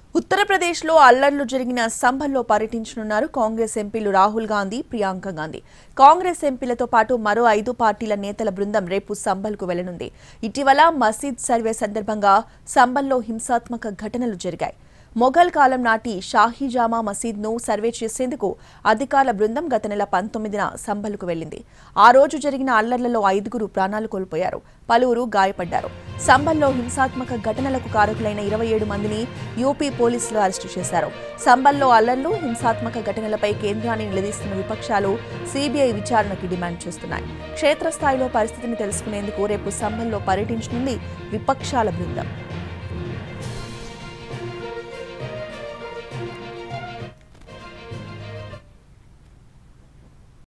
ఉత్తరప్రదేశ్లో అల్లర్లు జరిగిన సంభల్లో పర్యటించనున్నారు కాంగ్రెస్ ఎంపీలు రాహుల్ గాంధీ ప్రియాంక గాంధీ కాంగ్రెస్ ఎంపీలతో పాటు మరో ఐదు పార్టీల నేతల బృందం రేపు సంభల్కు వెళ్లనుంది ఇటీవల మసీద్ సర్వే సందర్భంగా సంభల్లో హింసాత్మక ఘటనలు జరిగాయి మొఘల్ కాలం నాటి షాహీజామా మసీద్ను సర్వే చేసేందుకు అధికారుల బృందం గత నెల పంతొమ్మిదిన సంభల్కు వెళ్లింది ఆ రోజు జరిగిన అల్లర్లలో ఐదుగురు ప్రాణాలు కోల్పోయారు పలువురు గాయపడ్డారు సంభల్లో హింసాత్మక ఘటనలకు కారకులైన ఇరవై ఏడు మందిని యూపీ పోలీసులు అరెస్టు చేశారు సంభల్లో అల్లర్లు హింసాత్మక ఘటనలపై కేంద్రాన్ని నిలదీస్తున్న విపక్షాలు సీబీఐ విచారణకి డిమాండ్ చేస్తున్నాయి క్షేత్రస్థాయిలో పరిస్థితిని తెలుసుకునేందుకు రేపు సంభల్లో పర్యటించనుంది విపక్షాల బృందం